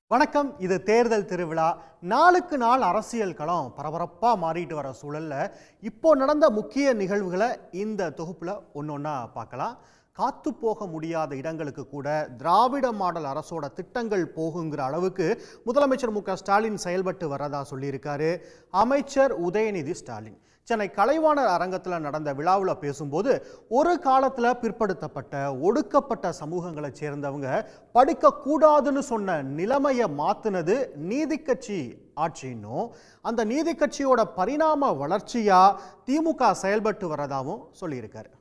வணக்கம் இது தேர்தல் திருவிழா நாளுக்கு நாள் அரசியல் களம் பரபரப்பா மாறிட்டு வர சூழல்ல இப்போ நடந்த முக்கிய நிகழ்வுகளை இந்த தொகுப்புல ஒன்னொன்னா பார்க்கலாம் காத்து போக முடியாத இடங்களுக்கு கூட திராவிட மாடல் அரசோட திட்டங்கள் போகுங்கிற அளவுக்கு முதலமைச்சர் மு க ஸ்டாலின் செயல்பட்டு வரதா சொல்லியிருக்காரு அமைச்சர் உதயநிதி ஸ்டாலின் சென்னை கலைவாணர் அரங்கத்தில் நடந்த விழாவில் பேசும்போது ஒரு காலத்தில் பிற்படுத்தப்பட்ட ஒடுக்கப்பட்ட சமூகங்களை சேர்ந்தவங்க படிக்கக்கூடாதுன்னு சொன்ன நிலைமையை மாத்துனது நீதி கட்சி ஆட்சின்னும் அந்த நீதி கட்சியோட பரிணாம வளர்ச்சியா திமுக செயல்பட்டு வரதாவும் சொல்லியிருக்காரு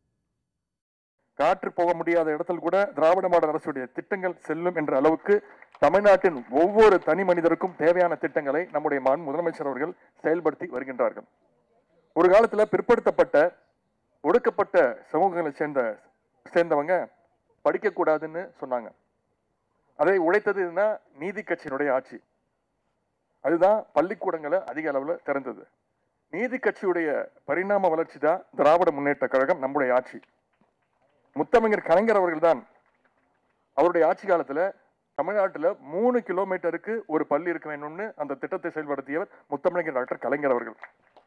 காற்று போக முடியாத இடத்தில் கூட திராவிட மாடல் அரசுடைய திட்டங்கள் செல்லும் என்ற அளவுக்கு தமிழ்நாட்டின் ஒவ்வொரு தனி மனிதருக்கும் தேவையான திட்டங்களை நம்முடைய மாண் முதலமைச்சர் அவர்கள் செயல்படுத்தி வருகின்றார்கள் ஒரு காலத்துல பிற்படுத்தப்பட்ட ஒடுக்கப்பட்ட சமூகங்களை சேர்ந்த சேர்ந்தவங்க படிக்கக்கூடாதுன்னு சொன்னாங்க அதை உழைத்ததுன்னா நீதி கட்சியினுடைய ஆட்சி அதுதான் பள்ளிக்கூடங்களை அதிக அளவில் திறந்தது நீதி கட்சியுடைய பரிணாம வளர்ச்சி தான் திராவிட முன்னேற்ற கழகம் நம்முடைய ஆட்சி முத்தமிழர் கலைஞர் அவர்கள்தான் அவருடைய ஆட்சி காலத்துல தமிழ்நாட்டுல மூணு கிலோமீட்டருக்கு ஒரு பள்ளி இருக்க வேண்டும்னு அந்த திட்டத்தை செயல்படுத்தியவர் முத்தமிழர் டாக்டர் கலைஞர் அவர்கள்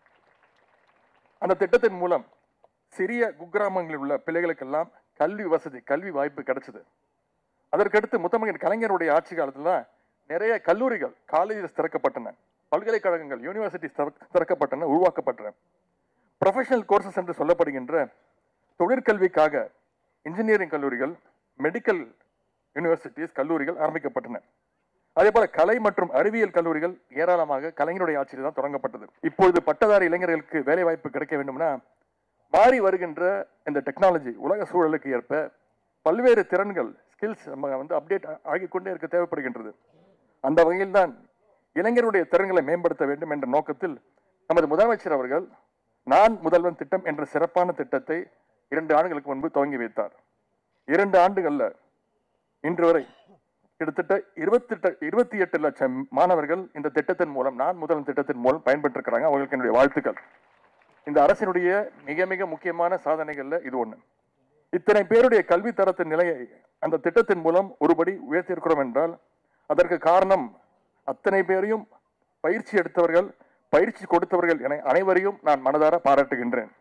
அந்த திட்டத்தின் மூலம் சிறிய குக்கிராமங்களில் உள்ள பிள்ளைகளுக்கெல்லாம் கல்வி வசதி கல்வி வாய்ப்பு கிடைச்சது அதற்கடுத்து முத்தமிழர் கலைஞருடைய ஆட்சி காலத்துல தான் நிறைய கல்லூரிகள் காலேஜஸ் திறக்கப்பட்டன பல்கலைக்கழகங்கள் யூனிவர்சிட்டிஸ் திறக்கப்பட்டன உருவாக்கப்பட்டன ப்ரொஃபஷனல் கோர்சஸ் என்று சொல்லப்படுகின்ற தொழிற்கல்விக்காக இன்ஜினியரிங் கல்லூரிகள் மெடிக்கல் யூனிவர்சிட்டிஸ் கல்லூரிகள் ஆரம்பிக்கப்பட்டன அதே போல கலை மற்றும் அறிவியல் கல்லூரிகள் ஏராளமாக கலைஞருடைய ஆட்சியில் தான் தொடங்கப்பட்டது இப்பொழுது பட்டதாரி இளைஞர்களுக்கு வேலை வாய்ப்பு கிடைக்க வேண்டும்னா மாறி வருகின்ற இந்த டெக்னாலஜி உலக சூழலுக்கு ஏற்ப பல்வேறு திறன்கள் ஸ்கில்ஸ் நம்ம வந்து அப்டேட் ஆகிக்கொண்டே இருக்க தேவைப்படுகின்றது அந்த வகையில் தான் இளைஞருடைய திறன்களை மேம்படுத்த வேண்டும் என்ற நோக்கத்தில் நமது முதலமைச்சர் அவர்கள் நான் முதல்வன் திட்டம் என்ற சிறப்பான திட்டத்தை இரண்டு ஆண்டுகளுக்கு முன்பு துவங்கி வைத்தார் இரண்டு ஆண்டுகள்ல இன்று வரை கிட்டத்தட்ட இருபத்தெட்டு இருபத்தி எட்டு லட்சம் மாணவர்கள் இந்த திட்டத்தின் மூலம் நான் முதல் திட்டத்தின் மூலம் பயன்பெற்றிருக்கிறாங்க அவங்களுக்கு என்னுடைய வாழ்த்துக்கள் இந்த அரசினுடைய மிக மிக முக்கியமான சாதனைகள்ல இது ஒண்ணு இத்தனை பேருடைய கல்வி தரத்தின் நிலையை அந்த திட்டத்தின் மூலம் ஒருபடி உயர்த்தியிருக்கிறோம் என்றால் அதற்கு காரணம் அத்தனை பேரையும் பயிற்சி எடுத்தவர்கள் பயிற்சி கொடுத்தவர்கள் என அனைவரையும் நான் மனதார பாராட்டுகின்றேன்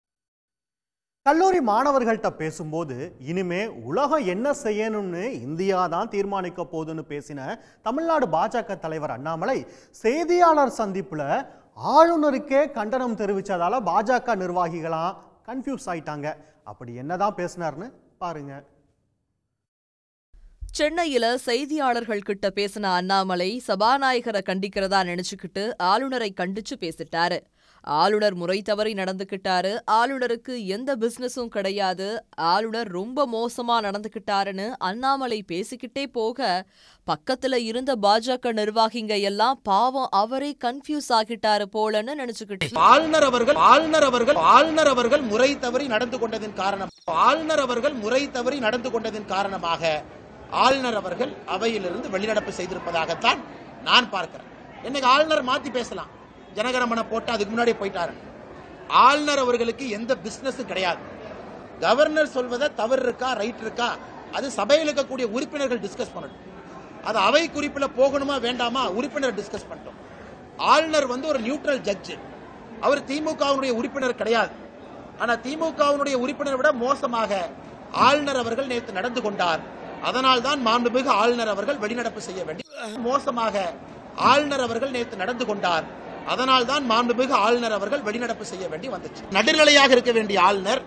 கல்லூரி மாணவர்கள்ட்ட பேசும்போது இனிமே உலகம் என்ன செய்யணும்னு இந்தியா தான் தீர்மானிக்க போகுதுன்னு பேசின தமிழ்நாடு பாஜக தலைவர் அண்ணாமலை செய்தியாளர் சந்திப்புல ஆளுநருக்கே கண்டனம் தெரிவிச்சதால பாஜக நிர்வாகிகளாம் கன்ஃபியூஸ் ஆயிட்டாங்க அப்படி என்னதான் பேசினார்னு பாருங்க சென்னையில செய்தியாளர்கள் கிட்ட பேசின அண்ணாமலை சபாநாயகரை கண்டிக்கிறதா நினைச்சுக்கிட்டு ஆளுநரை கண்டிச்சு பேசிட்டாரு ஆளுநர் முறை தவறி நடந்துக்கிட்டாரு ஆளுநருக்கு எந்த பிசினஸும் கிடையாது ஆளுநர் ரொம்ப மோசமா நடந்துக்கிட்டாருன்னு அண்ணாமலை பேசிக்கிட்டே போக பக்கத்துல இருந்த பாஜக நிர்வாகிங்க எல்லாம் பாவம் அவரே கன்ஃபியூஸ் ஆகிட்டாரு போலன்னு நினைச்சுக்கிட்டு ஆளுநர் அவர்கள் ஆளுநர் அவர்கள் ஆளுநர் அவர்கள் முறை தவறி நடந்து கொண்டதின் காரணம் ஆளுநர் அவர்கள் முறை தவறி நடந்து கொண்டதின் காரணமாக ஆளுநர் அவர்கள் அவையிலிருந்து வெளிநடப்பு செய்திருப்பதாகத்தான் நான் பார்க்கிறேன் இன்னைக்கு ஆளுநர் மாத்தி பேசலாம் ஜனகரமனை போட்டு அதுக்கு முன்னாடி போயிட்டாரு ஆளுநர் அவர்களுக்கு எந்த பிசினஸும் கிடையாது கவர்னர் சொல்வதை தவறு இருக்கா ரைட் இருக்கா அது சபையில் இருக்கக்கூடிய உறுப்பினர்கள் டிஸ்கஸ் பண்ணணும் அது அவை குறிப்பில் போகணுமா வேண்டாமா உறுப்பினர் டிஸ்கஸ் பண்ணிட்டோம் ஆளுநர் வந்து ஒரு நியூட்ரல் ஜட்ஜ் அவர் திமுகவினுடைய உறுப்பினர் கிடையாது ஆனா திமுகவினுடைய உறுப்பினர் விட மோசமாக ஆளுநர் அவர்கள் நேற்று நடந்து கொண்டார் அதனால் தான் மாண்புமிகு ஆளுநர் அவர்கள் வெளிநடப்பு செய்ய வேண்டி மோசமாக ஆளுநர் அவர்கள் நேற்று நடந்து கொண்டார் அதனால் தான் மாண்புமிகு ஆளுநர் அவர்கள் வெளிநடப்பு செய்ய வேண்டி வந்துச்சு நடுநிலையாக இருக்க வேண்டிய ஆளுநர்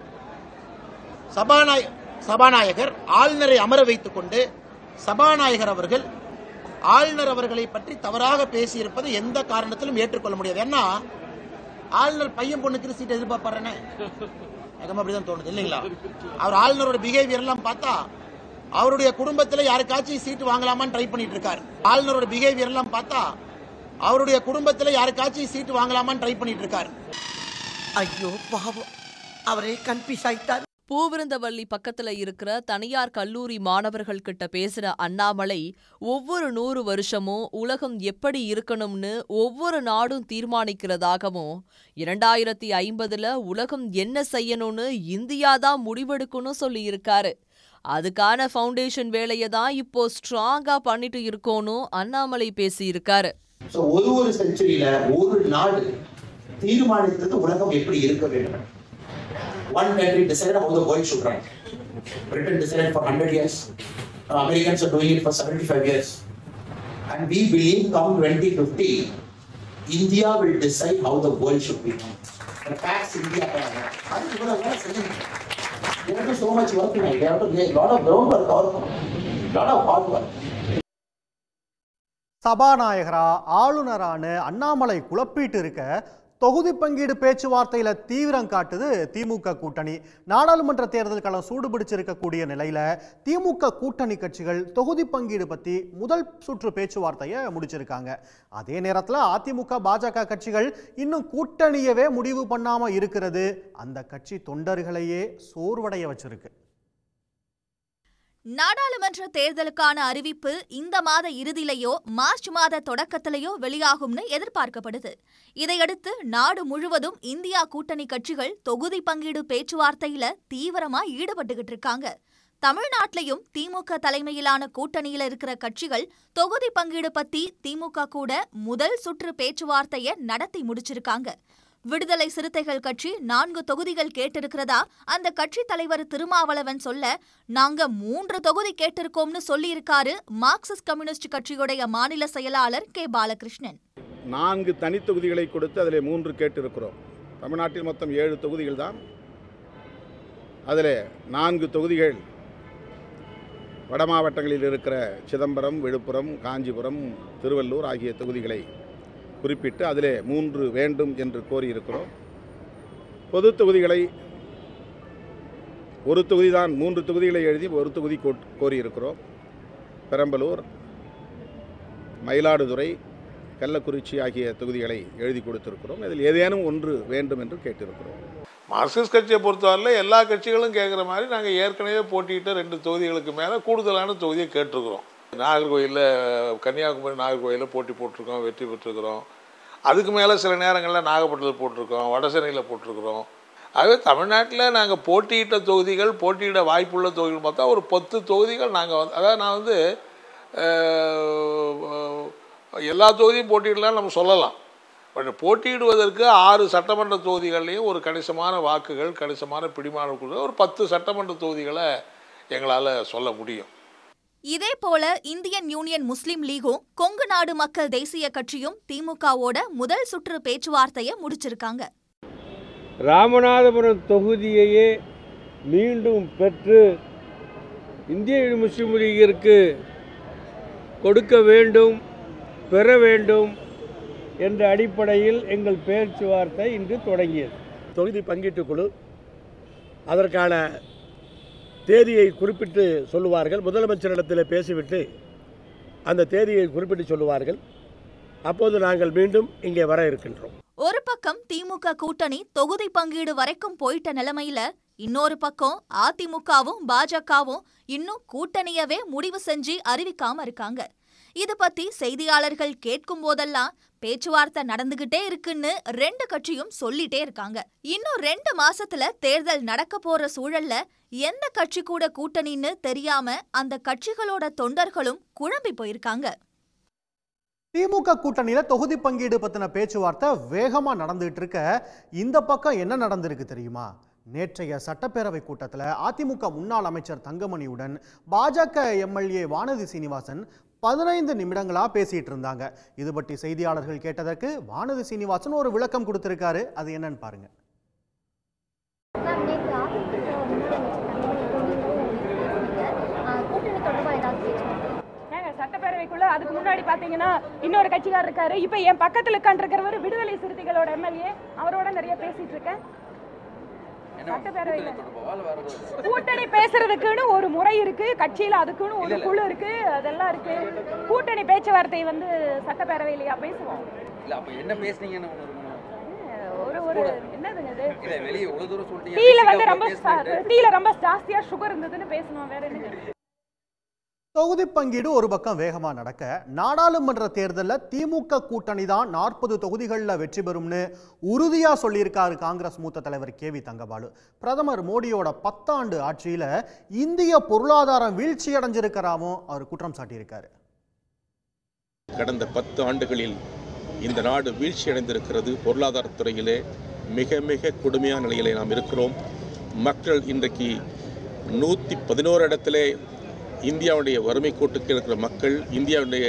சபாநாய சபாநாயகர் ஆளுநரை அமர வைத்துக் கொண்டு சபாநாயகர் அவர்கள் ஆளுநர் அவர்களை பற்றி தவறாக பேசியிருப்பது எந்த காரணத்திலும் ஏற்றுக்கொள்ள முடியாது ஏன்னா ஆளுநர் பையன் பொண்ணுக்கு சீட் எதிர்பார்ப்பாருன்னு எனக்கு அப்படிதான் தோணுது இல்லைங்களா அவர் ஆளுநரோட பிஹேவியர் எல்லாம் பார்த்தா அவருடைய குடும்பத்துல யாருக்காச்சும் சீட்டு வாங்கலாமான்னு ட்ரை பண்ணிட்டு இருக்காரு ஆளுநரோட பிஹேவியர் எல்லாம் பார்த்தா அவருடைய குடும்பத்துல யாருக்காச்சும் சீட்டு வாங்கலாமான்னு ட்ரை பண்ணிட்டு இருக்காரு ஐயோ பாவம் அவரே கன்ஃபியூஸ் ஆயிட்டார் பூவிருந்தவல்லி பக்கத்துல இருக்கிற தனியார் கல்லூரி மாணவர்கள் கிட்ட பேசுற அண்ணாமலை ஒவ்வொரு நூறு வருஷமும் உலகம் எப்படி இருக்கணும்னு ஒவ்வொரு நாடும் தீர்மானிக்கிறதாகவும் இரண்டாயிரத்தி ஐம்பதுல உலகம் என்ன செய்யணும்னு இந்தியா தான் முடிவெடுக்கணும் சொல்லியிருக்காரு அதுக்கான ஃபவுண்டேஷன் வேலையை தான் இப்போ ஸ்ட்ராங்கா பண்ணிட்டு இருக்கோன்னு அண்ணாமலை பேசியிருக்காரு So, ஒரு ஒரு செஞ்சுரியில ஒரு நாடு தீர்மானித்தது உலகம் எப்படி இருக்க வேண்டும் one country decide how the world should run britain decided for 100 years uh, americans are doing it for 75 years and we believe come 2050 india will decide how the world should be run the facts india அது இவ்வளவு வேலை செஞ்சுருக்கோம். they have to do so much work now. they have to lay a lot of groundwork also lot of hard work சபாநாயகரா ஆளுநரான Annamalai குழப்பிட்டு இருக்க தொகுதி பங்கீடு பேச்சுவார்த்தையில தீவிரம் காட்டுது திமுக கூட்டணி நாடாளுமன்ற தேர்தல் களம் சூடுபிடிச்சிருக்கக்கூடிய நிலையில திமுக கூட்டணி கட்சிகள் தொகுதி பங்கீடு பத்தி முதல் சுற்று பேச்சுவார்த்தையை முடிச்சிருக்காங்க அதே நேரத்துல அதிமுக பாஜக கட்சிகள் இன்னும் கூட்டணியவே முடிவு பண்ணாம இருக்கிறது அந்த கட்சி தொண்டர்களையே சோர்வடைய வச்சிருக்கு நாடாளுமன்ற தேர்தலுக்கான அறிவிப்பு இந்த மாத இறுதியிலேயோ மார்ச் மாத தொடக்கத்திலேயோ வெளியாகும்னு எதிர்பார்க்கப்படுது இதையடுத்து நாடு முழுவதும் இந்தியா கூட்டணி கட்சிகள் தொகுதி பங்கீடு பேச்சுவார்த்தையில தீவிரமா ஈடுபட்டுகிட்டு இருக்காங்க தமிழ்நாட்டிலையும் திமுக தலைமையிலான கூட்டணியில இருக்கிற கட்சிகள் தொகுதி பங்கீடு பத்தி திமுக கூட முதல் சுற்று பேச்சுவார்த்தைய நடத்தி முடிச்சிருக்காங்க விடுதலை சிறுத்தைகள் கட்சி நான்கு தொகுதிகள் கேட்டிருக்கிறதா அந்த கட்சி தலைவர் திருமாவளவன் சொல்ல நாங்க மூன்று தொகுதி கேட்டிருக்கோம்னு சொல்லியிருக்காரு மார்க்சிஸ்ட் கம்யூனிஸ்ட் கட்சியுடைய மாநில செயலாளர் கே பாலகிருஷ்ணன் நான்கு தனி தொகுதிகளை கொடுத்து அதில் மூன்று கேட்டிருக்கிறோம் தமிழ்நாட்டில் மொத்தம் ஏழு தொகுதிகள் தான் அதில் நான்கு தொகுதிகள் வட மாவட்டங்களில் இருக்கிற சிதம்பரம் விழுப்புரம் காஞ்சிபுரம் திருவள்ளூர் ஆகிய தொகுதிகளை குறிப்பிட்டு அதிலே மூன்று வேண்டும் என்று கோரியிருக்கிறோம் பொது தொகுதிகளை ஒரு தொகுதி தான் மூன்று தொகுதிகளை எழுதி ஒரு தொகுதி கோட்- கோரியிருக்கிறோம் பெரம்பலூர் மயிலாடுதுறை கள்ளக்குறிச்சி ஆகிய தொகுதிகளை எழுதி கொடுத்திருக்கிறோம் இதில் ஏதேனும் ஒன்று வேண்டும் என்று கேட்டிருக்கிறோம் மார்க்சிஸ்ட் கட்சியை பொறுத்தவரையில் எல்லா கட்சிகளும் கேட்குற மாதிரி நாங்கள் ஏற்கனவே போட்டியிட்ட ரெண்டு தொகுதிகளுக்கு மேலே கூடுதலான தொகுதியை கேட்டிருக்கிறோம் நாகர்கோயிலில் கன்னியாகுமரி நாகர்கோயிலில் போட்டி போட்டிருக்கோம் வெற்றி பெற்றிருக்கிறோம் அதுக்கு மேலே சில நேரங்களில் நாகப்பட்டினத்தில் போட்டிருக்கோம் வடசென்னையில் போட்டிருக்கிறோம் ஆகவே தமிழ்நாட்டில் நாங்கள் போட்டியிட்ட தொகுதிகள் போட்டியிட வாய்ப்புள்ள தொகுதிகள் பார்த்தா ஒரு பத்து தொகுதிகள் நாங்கள் வந்து அதாவது நான் வந்து அஹ், எல்லா தொகுதியும் போட்டியிடலாம் நம்ம சொல்லலாம் பட் போட்டியிடுவதற்கு ஆறு சட்டமன்ற தொகுதிகள்லையும் ஒரு கணிசமான வாக்குகள் கணிசமான பிடிமான கொடுத்த ஒரு பத்து சட்டமன்ற தொகுதிகளை எங்களால் சொல்ல முடியும் இதே போல இந்தியன் யூனியன் முஸ்லிம் லீகும் கொங்கு நாடு மக்கள் தேசிய கட்சியும் திமுகவோட முதல் சுற்று பேச்சுவார்த்தைய முடிச்சிருக்காங்க ராமநாதபுரம் தொகுதியையே மீண்டும் பெற்று இந்திய முஸ்லிம் லீகிற்கு கொடுக்க வேண்டும் பெற வேண்டும் என்ற அடிப்படையில் எங்கள் பேச்சுவார்த்தை இன்று தொடங்கியது தொகுதி பங்கீட்டுக் குழு அதற்கான தேதியை குறிப்பிட்டு சொல்லுவார்கள் முதலமைச்சரிடத்தில் பேசிவிட்டு அந்த தேதியை குறிப்பிட்டு சொல்லுவார்கள் அப்போது நாங்கள் மீண்டும் இங்கே வர இருக்கின்றோம் ஒரு பக்கம் திமுக கூட்டணி தொகுதி பங்கீடு வரைக்கும் போயிட்ட நிலைமையில இன்னொரு பக்கம் அதிமுகவும் பாஜகவும் இன்னும் கூட்டணியவே முடிவு செஞ்சு அறிவிக்காம இருக்காங்க இது பத்தி செய்தியாளர்கள் கேட்கும் போதெல்லாம் பேச்சுவார்த்தை நடந்துகிட்டே இருக்குன்னு ரெண்டு கட்சியும் சொல்லிட்டே இருக்காங்க இன்னும் ரெண்டு மாசத்துல தேர்தல் நடக்க போற சூழல்ல எந்த கட்சி கூட கூட்டணின்னு தெரியாம அந்த கட்சிகளோட தொண்டர்களும் குழம்பி போயிருக்காங்க திமுக கூட்டணியில தொகுதி பங்கீடு பத்தின பேச்சுவார்த்தை வேகமா நடந்துட்டு இருக்க இந்த பக்கம் என்ன நடந்திருக்கு தெரியுமா நேற்றைய சட்டப்பேரவை கூட்டத்தில் அதிமுக முன்னாள் அமைச்சர் தங்கமணியுடன் பாஜக எம்எல்ஏ வானதி சீனிவாசன் பதினைந்து நிமிடங்களா பேசிட்டு இருந்தாங்க இது பற்றி செய்தியாளர்கள் கேட்டதற்கு வானதி சீனிவாசன் ஒரு விளக்கம் கொடுத்திருக்காரு அது என்னன்னு பாருங்க மேம் நேற்று அதிமுக முன்னாள் அமைச்சர் தங்கமணி பேசுனீங்க ஆஹ் கூட்டணி தொடர்பாக ஏதாவது பேச்சு ஏங்க சட்டப்பேரவைக்குள்ள அதுக்கு முன்னாடி பாத்தீங்கன்னா இன்னொரு கட்சிக்காரர் இருக்காரு இப்ப என் பக்கத்துல உட்காந்துருக்கிறவர் விடுதலை சிறுத்தைகளோட எம்எல்ஏ அவரோட நிறைய பேசிட்டு இருக்கேன் சட்டப்பேரவையில கூட்டணி பேசுறதுக்குன்னு ஒரு முறை இருக்கு கட்சியில அதுக்குன்னு ஒரு குழு இருக்கு அதெல்லாம் இருக்கு கூட்டணி பேச்சுவார்த்தை வந்து சட்டப்பேரவையிலயா பேசுவோம் இல்ல அப்ப என்ன பேசுனீங்கன்னு ஒண்ணு இருக்கணும் ஒரு ஒரு என்னதுங்க இது இல்ல வெளிய இவ்வளவு தூரம் சொல்லிட்டீங்க டீல basic ஆ வந்து போய் ரொம்ப பேசிட்டு. டீல ரொம்ப ஜாஸ்தியா சுகர் இருந்ததுன்னு பேசணும் வேற என்ன தொகுதி பங்கீடு ஒரு பக்கம் வேகமா நடக்க நாடாளுமன்ற தேர்தலில் திமுக கூட்டணி தான் நாற்பது தொகுதிகளில் வெற்றி பெறும்னு உறுதியா சொல்லியிருக்காரு காங்கிரஸ் மூத்த தலைவர் கே வி தங்கபாலு பிரதமர் மோடியோட பத்தாண்டு ஆட்சியில இந்திய பொருளாதாரம் வீழ்ச்சி அடைஞ்சிருக்கிறாவும் அவர் குற்றம் சாட்டியிருக்காரு கடந்த பத்து ஆண்டுகளில் இந்த நாடு வீழ்ச்சியடைந்திருக்கிறது பொருளாதாரத்துறையிலே மிக மிக கொடுமையான நிலையிலே நாம் இருக்கிறோம் மக்கள் இன்றைக்கு நூற்றி பதினோரு இடத்திலே இந்தியாவுடைய வறுமை கோட்டுக்கு இருக்கிற மக்கள் இந்தியாவுடைய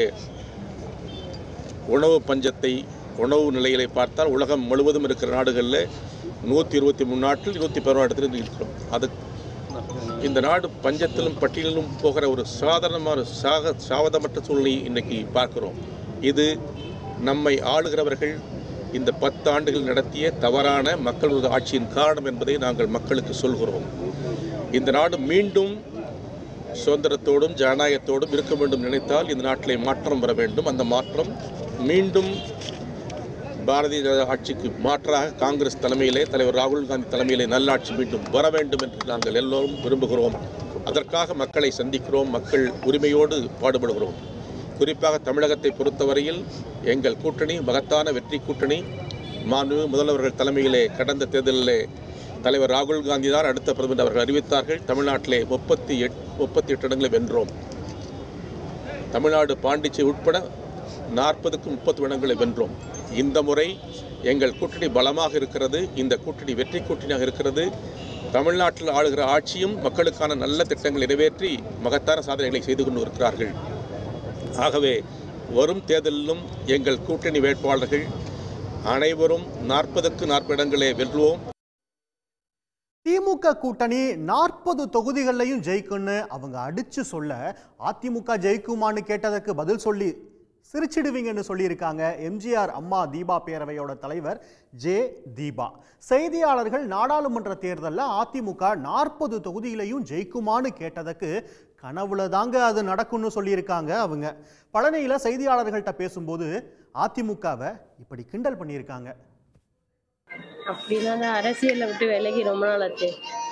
உணவு பஞ்சத்தை உணவு நிலையிலே பார்த்தால் உலகம் முழுவதும் இருக்கிற நாடுகளில் நூற்றி இருபத்தி மூணு நாட்டில் நூற்றி பதினோரு இடத்துல இருக்கிறோம் அது இந்த நாடு பஞ்சத்திலும் பட்டியலிலும் போகிற ஒரு சாதாரணமான சாக சாவதமற்ற சூழ்நிலையை இன்னைக்கு பார்க்கிறோம் இது நம்மை ஆளுகிறவர்கள் இந்த பத்து ஆண்டுகள் நடத்திய தவறான மக்கள் விரோத ஆட்சியின் காரணம் என்பதை நாங்கள் மக்களுக்கு சொல்கிறோம் இந்த நாடு மீண்டும் சுதந்திரத்தோடும் ஜனநாயகத்தோடும் இருக்க வேண்டும் நினைத்தால் இந்த நாட்டிலே மாற்றம் வர வேண்டும் அந்த மாற்றம் மீண்டும் பாரதிய ஜனதா ஆட்சிக்கு மாற்றாக காங்கிரஸ் தலைமையிலே தலைவர் ராகுல் காந்தி தலைமையிலே நல்லாட்சி மீண்டும் வர வேண்டும் என்று நாங்கள் எல்லோரும் விரும்புகிறோம் அதற்காக மக்களை சந்திக்கிறோம் மக்கள் உரிமையோடு பாடுபடுகிறோம் குறிப்பாக தமிழகத்தை பொறுத்தவரையில் எங்கள் கூட்டணி மகத்தான வெற்றி கூட்டணி மாண்பு முதல்வர்கள் தலைமையிலே கடந்த தேர்தலிலே தலைவர் ராகுல் காந்தி தான் அடுத்த பிரதமர் என்று அவர்கள் அறிவித்தார்கள் தமிழ்நாட்டிலே முப்பத்தி எட் முப்பத்தி எட்டு இடங்களை வென்றோம் தமிழ்நாடு பாண்டிச்சேரி உட்பட நாற்பதுக்கும் முப்பது இடங்களை வென்றோம் இந்த முறை எங்கள் கூட்டணி பலமாக இருக்கிறது இந்த கூட்டணி வெற்றி கூட்டணியாக இருக்கிறது தமிழ்நாட்டில் ஆளுகிற ஆட்சியும் மக்களுக்கான நல்ல திட்டங்கள் நிறைவேற்றி மகத்தான சாதனைகளை செய்து கொண்டு இருக்கிறார்கள் ஆகவே வரும் தேர்தலிலும் எங்கள் கூட்டணி வேட்பாளர்கள் அனைவரும் நாற்பதுக்கு நாற்பது இடங்களை வெல்வோம் திமுக கூட்டணி நாற்பது தொகுதிகள்லையும் ஜெயிக்கும்னு அவங்க அடிச்சு சொல்ல அதிமுக ஜெயிக்குமான்னு கேட்டதற்கு பதில் சொல்லி சிரிச்சிடுவீங்கன்னு சொல்லியிருக்காங்க எம்ஜிஆர் அம்மா தீபா பேரவையோட தலைவர் ஜே தீபா செய்தியாளர்கள் நாடாளுமன்ற தேர்தலில் அதிமுக நாற்பது தொகுதியிலையும் ஜெயிக்குமான்னு கேட்டதுக்கு கனவுல தாங்க அது நடக்கும்னு சொல்லியிருக்காங்க அவங்க பழனியில் செய்தியாளர்கள்ட்ட பேசும்போது அதிமுகவை இப்படி கிண்டல் பண்ணியிருக்காங்க அப்படின்னா நான் அரசியலை விட்டு விலகி ரொம்ப நாள் ஆச்சு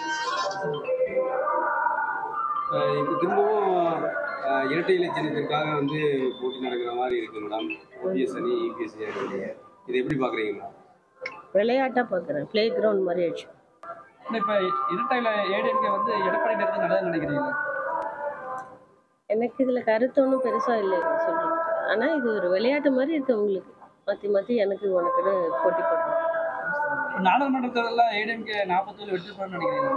இப்போ திரும்பவும் அஹ், இரட்டை இலை சின்னத்திற்காக வந்து போட்டி நடக்கிற மாதிரி இருக்கு மேடம் ஓபிஎஸ் அணி இபிஎஸ் அணி இதை எப்படி பார்க்குறீங்க மேடம் விளையாட்டா பார்க்குறேன் ப்ளே கிரவுண்ட் மாதிரி ஆச்சு இப்போ இரட்டையில ஏடிஎம்கே வந்து எடப்பாடி நேரத்தை நல்லதுன்னு நினைக்கிறீங்களா எனக்கு இதில் கருத்து ஒன்றும் பெருசாக இல்லை சொல்கிறது ஆனால் இது ஒரு விளையாட்டு மாதிரி இருக்கு உங்களுக்கு மாற்றி மாற்றி எனக்கு உனக்குன்னு போட்டி போடுறோம் நாடாளுமன்ற தேர்தலில் ஏடிஎம்கே நாற்பத்தேழு வெற்றி பெறணும்னு நினைக்கிறீங்களா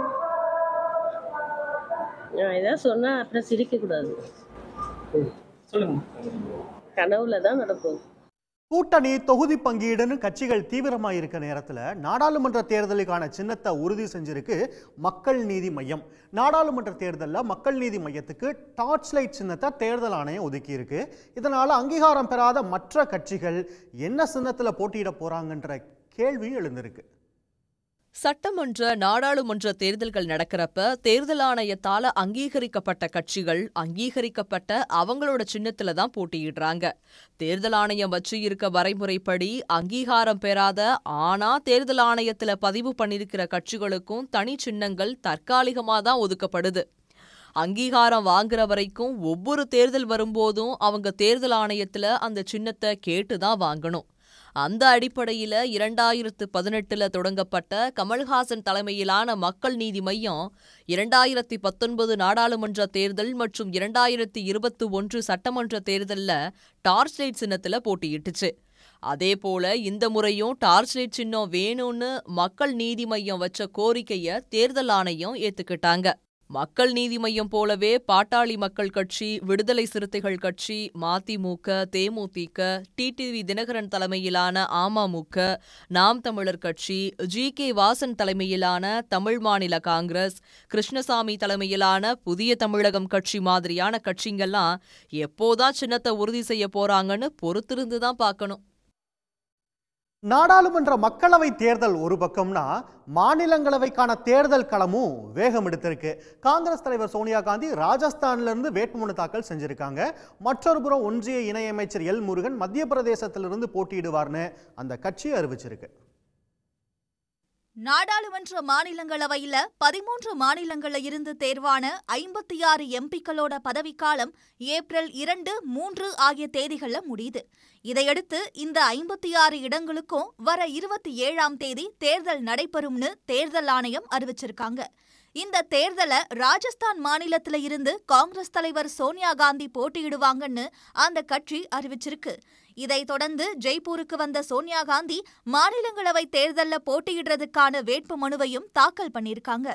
நான் ஏதாவது சொன்னால் அப்புறம் சிரிக்கக்கூடாது சொல்லுங்க கனவுல தான் நடக்கும் கூட்டணி தொகுதி பங்கீடுன்னு கட்சிகள் தீவிரமா இருக்க நேரத்துல நாடாளுமன்ற தேர்தலுக்கான சின்னத்தை உறுதி செஞ்சிருக்கு மக்கள் நீதி மையம் நாடாளுமன்ற தேர்தலில் மக்கள் நீதி மையத்துக்கு டார்ச் லைட் சின்னத்தை தேர்தல் ஆணையம் ஒதுக்கி இருக்கு இதனால அங்கீகாரம் பெறாத மற்ற கட்சிகள் என்ன சின்னத்துல போட்டியிட போறாங்கன்ற கேள்வியும் எழுந்திருக்கு சட்டமன்ற நாடாளுமன்ற தேர்தல்கள் நடக்கிறப்ப தேர்தல் ஆணையத்தால அங்கீகரிக்கப்பட்ட கட்சிகள் அங்கீகரிக்கப்பட்ட அவங்களோட சின்னத்துல தான் போட்டியிடுறாங்க தேர்தல் ஆணையம் வச்சு இருக்க வரைமுறைப்படி அங்கீகாரம் பெறாத ஆனா தேர்தல் ஆணையத்துல பதிவு பண்ணிருக்கிற கட்சிகளுக்கும் தனி சின்னங்கள் தற்காலிகமா தான் ஒதுக்கப்படுது அங்கீகாரம் வாங்குற வரைக்கும் ஒவ்வொரு தேர்தல் வரும்போதும் அவங்க தேர்தல் ஆணையத்துல அந்த சின்னத்தை கேட்டு தான் வாங்கணும் அந்த அடிப்படையில இரண்டாயிரத்து பதினெட்டுல தொடங்கப்பட்ட கமல்ஹாசன் தலைமையிலான மக்கள் நீதி மையம் இரண்டாயிரத்தி பத்தொன்பது நாடாளுமன்ற தேர்தல் மற்றும் இரண்டாயிரத்தி இருபத்தி ஒன்று சட்டமன்ற தேர்தல்ல டார்ச் லைட் சின்னத்துல போட்டியிட்டுச்சு அதே போல இந்த முறையும் டார்ச் லைட் சின்னம் வேணும்னு மக்கள் நீதி மையம் வச்ச கோரிக்கைய தேர்தல் ஆணையம் ஏத்துக்கிட்டாங்க மக்கள் நீதி மையம் போலவே பாட்டாளி மக்கள் கட்சி விடுதலை சிறுத்தைகள் கட்சி மதிமுக தேமுதிக டிடிவி தினகரன் தலைமையிலான அமமுக நாம் தமிழர் கட்சி ஜி கே வாசன் தலைமையிலான தமிழ் மாநில காங்கிரஸ் கிருஷ்ணசாமி தலைமையிலான புதிய தமிழகம் கட்சி மாதிரியான கட்சிங்கெல்லாம் எப்போதான் சின்னத்தை உறுதி செய்ய போறாங்கன்னு பொறுத்திருந்து தான் பார்க்கணும் நாடாளுமன்ற மக்களவை தேர்தல் ஒரு பக்கம்னா மாநிலங்களவைக்கான தேர்தல் களமும் வேகம் எடுத்திருக்கு காங்கிரஸ் தலைவர் சோனியா காந்தி ராஜஸ்தான்ல இருந்து வேட்புமனு தாக்கல் செஞ்சிருக்காங்க மற்றொரு புறம் ஒன்றிய இணையமைச்சர் எல் முருகன் மத்திய பிரதேசத்திலிருந்து போட்டியிடுவார்னு அந்த கட்சி அறிவிச்சிருக்கு நாடாளுமன்ற மாநிலங்களவையில பதிமூன்று மாநிலங்கள்ல இருந்து தேர்வான ஐம்பத்தி ஆறு எம்பிக்களோட பதவிக்காலம் ஏப்ரல் இரண்டு மூன்று ஆகிய தேதிகள்ல முடியுது இதையடுத்து இந்த ஐம்பத்தி ஆறு இடங்களுக்கும் வர இருபத்தி ஏழாம் தேதி தேர்தல் நடைபெறும்னு தேர்தல் ஆணையம் அறிவிச்சிருக்காங்க இந்த தேர்தலை ராஜஸ்தான் மாநிலத்தில இருந்து காங்கிரஸ் தலைவர் சோனியா காந்தி போட்டியிடுவாங்கன்னு அந்த கட்சி அறிவிச்சிருக்கு இதைத் தொடர்ந்து ஜெய்ப்பூருக்கு வந்த சோனியா காந்தி மாநிலங்களவை தேர்தல்ல போட்டியிடுறதுக்கான வேட்பு மனுவையும் தாக்கல் பண்ணியிருக்காங்க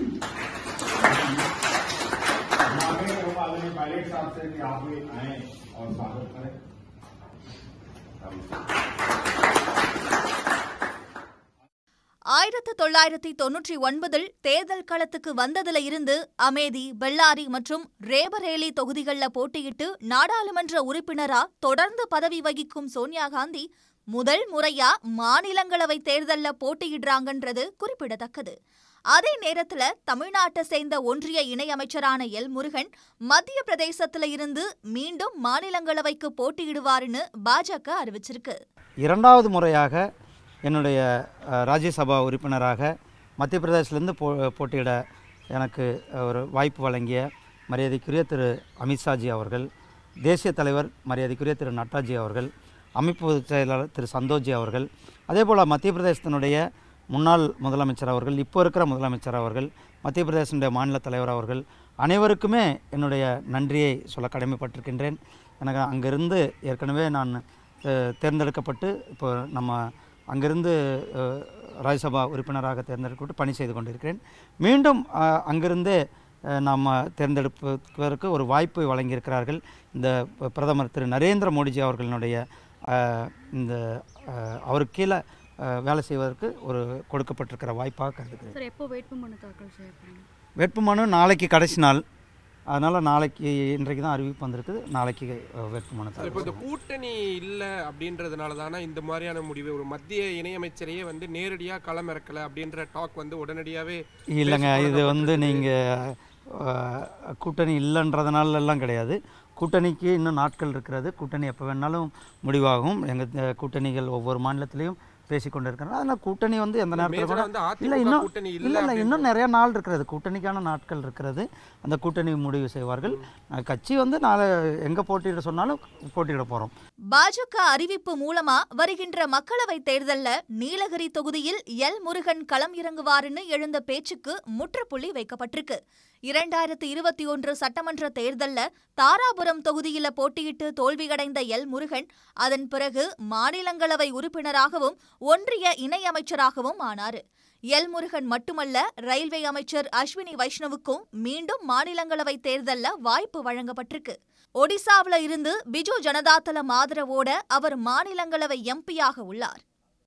ஆயிரத்து தொள்ளாயிரத்தி தொன்னூற்றி ஒன்பதில் தேர்தல் களத்துக்கு வந்ததுல இருந்து அமேதி பெல்லாரி மற்றும் ரேபரேலி தொகுதிகள்ல போட்டியிட்டு நாடாளுமன்ற உறுப்பினரா தொடர்ந்து பதவி வகிக்கும் சோனியா காந்தி முதல் முறையா மாநிலங்களவை தேர்தல்ல போட்டியிடுறாங்கன்றது குறிப்பிடத்தக்கது அதே நேரத்துல தமிழ்நாட்டை சேர்ந்த ஒன்றிய இணையமைச்சரான எல் முருகன் மத்திய பிரதேசத்துல இருந்து மீண்டும் மாநிலங்களவைக்கு போட்டியிடுவாருன்னு பாஜக அறிவிச்சிருக்கு இரண்டாவது முறையாக என்னுடைய அஹ், ராஜ்யசபா உறுப்பினராக மத்திய பிரதேசலேருந்து போ போட்டியிட எனக்கு ஒரு வாய்ப்பு வழங்கிய மரியாதைக்குரிய திரு அமித்ஷாஜி அவர்கள் தேசிய தலைவர் மரியாதைக்குரிய திரு நட்டாஜி அவர்கள் அமைப்பு பொதுச் செயலாளர் திரு சந்தோஷ்ஜி அவர்கள் அதே போல் மத்திய பிரதேசத்தினுடைய முன்னாள் முதலமைச்சர் அவர்கள் இப்போ இருக்கிற முதலமைச்சர் அவர்கள் மத்திய பிரதேசனுடைய மாநில தலைவர் அவர்கள் அனைவருக்குமே என்னுடைய நன்றியை சொல்ல கடமைப்பட்டிருக்கின்றேன் எனக்கு அங்கிருந்து ஏற்கனவே நான் அஹ், தேர்ந்தெடுக்கப்பட்டு இப்போ நம்ம அங்கிருந்து அஹ், ராஜ்யசபா உறுப்பினராக தேர்ந்தெடுக்கப்பட்டு பணி செய்து கொண்டிருக்கிறேன் மீண்டும் அஹ், அங்கிருந்தே அஹ், நாம் தேர்ந்தெடுப்பதற்கு ஒரு வாய்ப்பை வழங்கியிருக்கிறார்கள் இந்த ப- பிரதமர் திரு நரேந்திர மோடிஜி அவர்களினுடைய அஹ், இந்த அஹ், அவருக்கு கீழே அஹ், வேலை செய்வதற்கு ஒரு கொடுக்கப்பட்டிருக்கிற வாய்ப்பாக கருதுகிறேன் சார் எப்போ வேட்புமனு தாக்கல் செய்யப்படுங்க வேட்புமனு நாளைக்கு கடைசி நாள் அதனால் நாளைக்கு இன்றைக்கு தான் அறிவிப்பு வந்திருக்குது நாளைக்கு அஹ், வேட்புமனு சார், இப்போ இந்த கூட்டணி இல்லை அப்படின்றதுனால தானே இந்த மாதிரியான முடிவு ஒரு மத்திய இணையமைச்சரையே வந்து நேரடியாக களமிறக்கலை அப்படின்ற டாக் வந்து உடனடியாகவே இல்லைங்க இது வந்து நீங்கள் கூட்டணி இல்லைன்றதுனால எல்லாம் கிடையாது கூட்டணிக்கு இன்னும் நாட்கள் இருக்கிறது கூட்டணி எப்போ வேணாலும் முடிவாகும் எங்கள் கூட்டணிகள் ஒவ்வொரு மாநிலத்திலையும் பேசிக்கொண்டு இருக்கிறாங்க அதனால் கூட்டணி வந்து எந்த நேரத்தில் மேஜரா கூட வந்து அதிமுக இல்லை இன்னும் கூட்டணி இல்ல இல்லை இல்லை அப்படின்னு இன்னும் நிறைய நாள் இருக்கிறது கூட்டணிக்கான நாட்கள் இருக்கிறது அந்த கூட்டணி முடிவு செய்வார்கள் அஹ், கட்சி வந்து நாளை எங்கே போட்டியிட சொன்னாலும் போட்டியிட போகிறோம் பாஜக அறிவிப்பு மூலமா வருகின்ற மக்களவைத் தேர்தல்ல நீலகிரி தொகுதியில் எல் முருகன் களம் இறங்குவாருன்னு எழுந்த பேச்சுக்கு முற்றுப்புள்ளி வைக்கப்பட்டிருக்கு இரண்டாயிரத்தி இருபத்தி ஒன்று சட்டமன்ற தேர்தல்ல தாராபுரம் தொகுதியில போட்டியிட்டு தோல்வியடைந்த எல் முருகன் அதன் பிறகு மாநிலங்களவை உறுப்பினராகவும் ஒன்றிய இணையமைச்சராகவும் ஆனாரு எல் முருகன் மட்டுமல்ல ரயில்வே அமைச்சர் அஸ்வினி வைஷ்ணவுக்கும் மீண்டும் மாநிலங்களவை தேர்தல்ல வாய்ப்பு வழங்கப்பட்டிருக்கு ஒடிசாவுல இருந்து பிஜு ஜனதாதளம் ஆதரவோட அவர் மாநிலங்களவை எம்பியாக உள்ளார்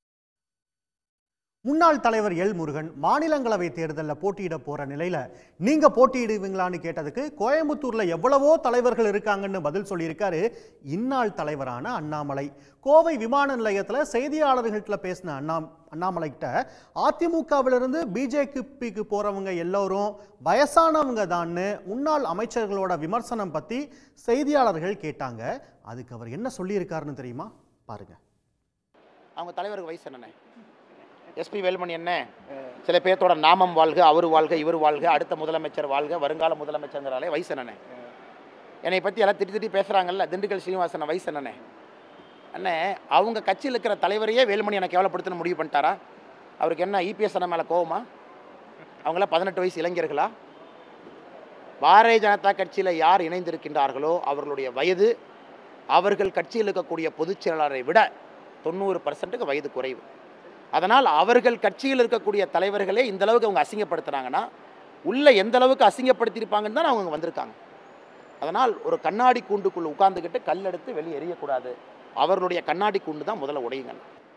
முன்னாள் தலைவர் எல் முருகன் மாநிலங்களவை தேர்தலில் போட்டியிட போற நிலையில நீங்க போட்டியிடுவீங்களான்னு கேட்டதுக்கு கோயம்புத்தூர்ல எவ்வளவோ தலைவர்கள் இருக்காங்கன்னு பதில் சொல்லியிருக்காரு இந்நாள் தலைவரான அண்ணாமலை கோவை விமான நிலையத்துல செய்தியாளர்கள்ட்ட பேசின அண்ணா அண்ணாமலை கிட்ட அதிமுகவிலிருந்து பிஜேபிக்கு போறவங்க எல்லோரும் வயசானவங்க தான்னு முன்னாள் அமைச்சர்களோட விமர்சனம் பத்தி செய்தியாளர்கள் கேட்டாங்க அதுக்கு அவர் என்ன சொல்லியிருக்காருன்னு தெரியுமா பாருங்க அவங்க தலைவருக்கு வயசு என்னண்ணே எஸ்பி வேலுமணி என்ன சில பேர்த்தோட நாமம் வாழ்க அவர் வாழ்க இவர் வாழ்க அடுத்த முதலமைச்சர் வாழ்க வருங்கால முதலமைச்சருங்கிறாலே வயசு என்னண்ணே என்னை பற்றி எல்லாம் திட்டி திட்டி பேசுகிறாங்கல்ல திண்டுக்கல் சீனிவாசன் வயசு என்னண்ணே அண்ணே அவங்க கட்சியில் இருக்கிற தலைவரையே வேலுமணி எனக்கு கேவலப்படுத்தணும் முடிவு பண்ணிட்டாரா அவருக்கு என்ன இபிஎஸ் அண்ணன் மேலே கோவமா அவங்களாம் பதினெட்டு வயசு இளைஞர்களா பாரதிய ஜனதா கட்சியில் யார் இணைந்திருக்கின்றார்களோ அவர்களுடைய வயது அவர்கள் கட்சியில் இருக்கக்கூடிய பொதுச் செயலாளரை விட தொண்ணூறு பர்சன்ட்டுக்கு வயது குறைவு அதனால் அவர்கள் கட்சியில் இருக்கக்கூடிய தலைவர்களே இந்த அளவுக்கு அவங்க அசிங்கப்படுத்துனாங்கன்னா உள்ள எந்த அளவுக்கு அசிங்கப்படுத்தியிருப்பாங்கன்னு தான் அவங்க வந்திருக்காங்க அதனால் ஒரு கண்ணாடி கூண்டுக்குள்ள உட்கார்ந்துக்கிட்டு கல் எடுத்து வெளியே எறியக்கூடாது அவர்களுடைய கண்ணாடி கூண்டு தான் முதல்ல உடையுங்க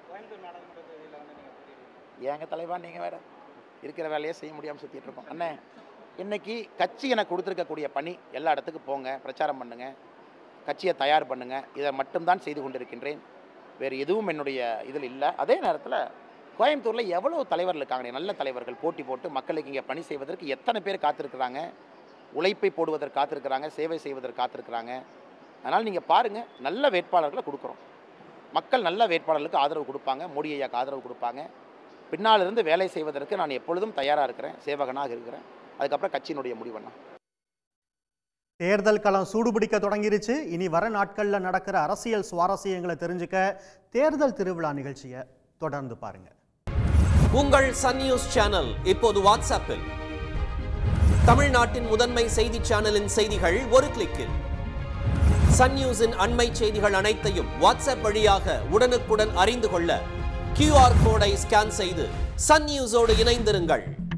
ஏங்க தலைவா நீங்கள் வேற இருக்கிற வேலையை செய்ய முடியாமல் சுற்றிட்டு இருக்கோம் அண்ணே இன்னைக்கு கட்சி எனக்கு கொடுத்துருக்கக்கூடிய பணி எல்லா இடத்துக்கும் போங்க பிரச்சாரம் பண்ணுங்க கட்சியை தயார் பண்ணுங்க இதை மட்டும்தான் செய்து கொண்டிருக்கின்றேன் வேறு எதுவும் என்னுடைய இதில் இல்லை அதே நேரத்தில் கோயம்புத்தூரில் எவ்வளோ தலைவர்கள் இருக்காங்க நல்ல தலைவர்கள் போட்டி போட்டு மக்களுக்கு இங்கே பணி செய்வதற்கு எத்தனை பேர் காத்திருக்கிறாங்க உழைப்பை போடுவதற்கு காத்திருக்கிறாங்க சேவை செய்வதற்கு காத்திருக்கிறாங்க அதனால் நீங்கள் பாருங்கள் நல்ல வேட்பாளர்களை கொடுக்குறோம் மக்கள் நல்ல வேட்பாளர்களுக்கு ஆதரவு கொடுப்பாங்க மோடி ஐயாக்கு ஆதரவு கொடுப்பாங்க பின்னால் இருந்து வேலை செய்வதற்கு நான் எப்பொழுதும் தயாராக இருக்கிறேன் சேவகனாக இருக்கிறேன் அதுக்கப்புறம் கட்சியினுடைய முடிவண்ணா தேர்தல் களம் சூடுபிடிக்க தொடங்கிருச்சு இனி வர நாட்களில் நடக்கிற அரசியல் சுவாரஸ்யங்களை தெரிஞ்சுக்க தேர்தல் திருவிழா நிகழ்ச்சியை தொடர்ந்து பாருங்க உங்கள் சன் நியூஸ் சேனல் இப்போது வாட்ஸ்அப்பில் தமிழ்நாட்டின் முதன்மை செய்தி சேனலின் செய்திகள் ஒரு கிளிக்கில் சன் நியூஸின் அண்மை செய்திகள் அனைத்தையும் வாட்ஸ்அப் வழியாக உடனுக்குடன் அறிந்து கொள்ள கியூஆர் கோடை ஸ்கேன் செய்து சன் நியூஸோடு இணைந்திருங்கள்